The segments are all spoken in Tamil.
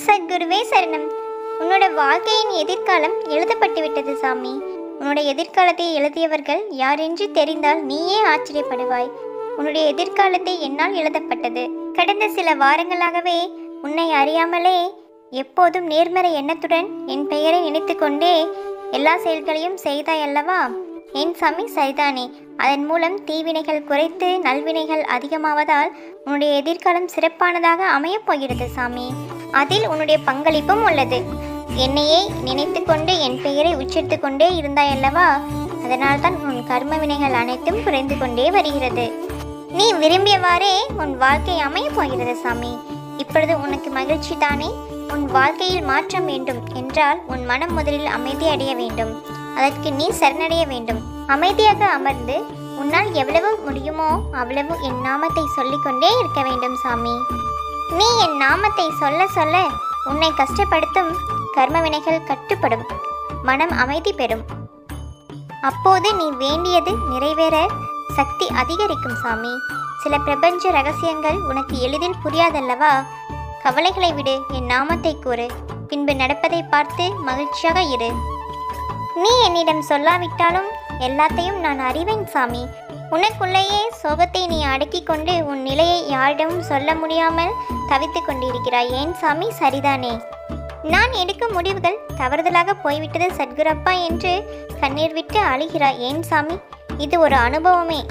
சத்குருவே சரணம் உன்னோட வாழ்க்கையின் எதிர்காலம் எழுதப்பட்டு விட்டது சாமி உன்னுடைய எதிர்காலத்தை எழுதியவர்கள் யாரென்று தெரிந்தால் நீயே ஆச்சரியப்படுவாய் உன்னுடைய எதிர்காலத்தை என்னால் எழுதப்பட்டது கடந்த சில வாரங்களாகவே உன்னை அறியாமலே எப்போதும் நேர்மறை எண்ணத்துடன் என் பெயரை நினைத்துக்கொண்டே எல்லா செயல்களையும் செய்தாய் அல்லவா என் சாமி சரிதானே அதன் மூலம் தீவினைகள் குறைத்து நல்வினைகள் அதிகமாவதால் உன்னுடைய எதிர்காலம் சிறப்பானதாக அமையப் போகிறது சாமி அதில் உன்னுடைய பங்களிப்பும் உள்ளது என்னையே நினைத்து கொண்டு என் பெயரை உச்சரித்து கொண்டே இருந்தாய் அல்லவா அதனால்தான் உன் கர்ம வினைகள் அனைத்தும் குறைந்து கொண்டே வருகிறது நீ விரும்பியவாறே உன் வாழ்க்கை அமையப் போகிறது சாமி இப்பொழுது உனக்கு மகிழ்ச்சி தானே உன் வாழ்க்கையில் மாற்றம் வேண்டும் என்றால் உன் மனம் முதலில் அமைதி அடைய வேண்டும் அதற்கு நீ சரணடைய வேண்டும் அமைதியாக அமர்ந்து உன்னால் எவ்வளவு முடியுமோ அவ்வளவு என் நாமத்தை சொல்லிக்கொண்டே இருக்க வேண்டும் சாமி நீ என் நாமத்தை சொல்ல சொல்ல உன்னை கஷ்டப்படுத்தும் கர்ம வினைகள் கட்டுப்படும் மனம் அமைதி பெறும் அப்போது நீ வேண்டியது நிறைவேற சக்தி அதிகரிக்கும் சாமி சில பிரபஞ்ச ரகசியங்கள் உனக்கு எளிதில் புரியாதல்லவா கவலைகளை விடு என் நாமத்தை கூறு பின்பு நடப்பதை பார்த்து மகிழ்ச்சியாக இரு நீ என்னிடம் சொல்லாவிட்டாலும் எல்லாத்தையும் நான் அறிவேன் சாமி உனக்குள்ளேயே சோகத்தை நீ அடக்கிக் கொண்டு உன் நிலையை யாரிடமும் சொல்ல முடியாமல் தவித்துக் கொண்டிருக்கிறாய் ஏன் சாமி சரிதானே நான் எடுக்கும் முடிவுகள் தவறுதலாக போய்விட்டது சத்குரப்பா என்று கண்ணீர் விட்டு அழுகிறாய் ஏன் சாமி இது ஒரு அனுபவமே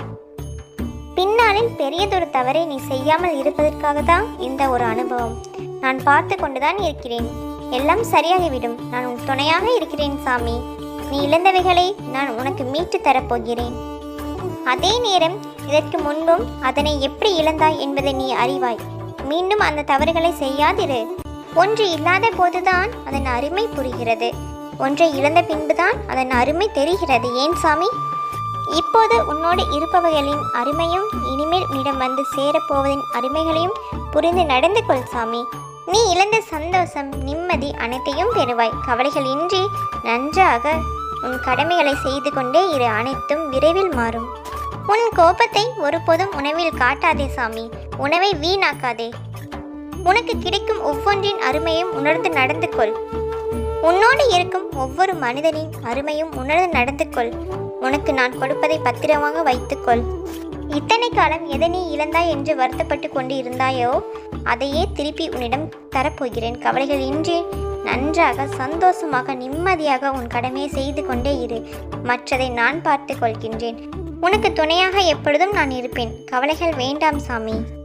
பின்னாளில் பெரியதொரு தவறை நீ செய்யாமல் இருப்பதற்காக தான் இந்த ஒரு அனுபவம் நான் பார்த்து கொண்டுதான் இருக்கிறேன் எல்லாம் சரியாகிவிடும் நான் உன் துணையாக இருக்கிறேன் சாமி நீ இழந்தவைகளை நான் உனக்கு மீட்டு தரப்போகிறேன் அதே நேரம் இதற்கு முன்பும் அதனை எப்படி இழந்தாய் என்பதை நீ அறிவாய் மீண்டும் அந்த தவறுகளை செய்யாதிரு ஒன்று இல்லாத போதுதான் அதன் அருமை புரிகிறது ஒன்றை இழந்த பின்புதான் அதன் அருமை தெரிகிறது ஏன் சாமி இப்போது உன்னோடு இருப்பவர்களின் அருமையும் இனிமேல் உன்னிடம் வந்து சேரப்போவதின் அருமைகளையும் புரிந்து நடந்து கொள் சாமி நீ இழந்த சந்தோஷம் நிம்மதி அனைத்தையும் பெறுவாய் கவலைகள் இன்றி நன்றாக உன் கடமைகளை செய்து கொண்டே இரு அனைத்தும் விரைவில் மாறும் உன் கோபத்தை ஒருபோதும் உணவில் காட்டாதே சாமி உணவை வீணாக்காதே உனக்கு கிடைக்கும் ஒவ்வொன்றின் அருமையும் உணர்ந்து நடந்து கொள் உன்னோடு இருக்கும் ஒவ்வொரு மனிதனின் அருமையும் உணர்ந்து நடந்து கொள் உனக்கு நான் கொடுப்பதை பத்திரமாக வைத்துக்கொள் இத்தனை காலம் எதை நீ இழந்தாய் என்று வருத்தப்பட்டு கொண்டு இருந்தாயோ அதையே திருப்பி உன்னிடம் தரப்போகிறேன் கவலைகள் இன்றி நன்றாக சந்தோஷமாக நிம்மதியாக உன் கடமையை செய்து கொண்டே இரு மற்றதை நான் பார்த்து கொள்கின்றேன் உனக்கு துணையாக எப்பொழுதும் நான் இருப்பேன் கவலைகள் வேண்டாம் சாமி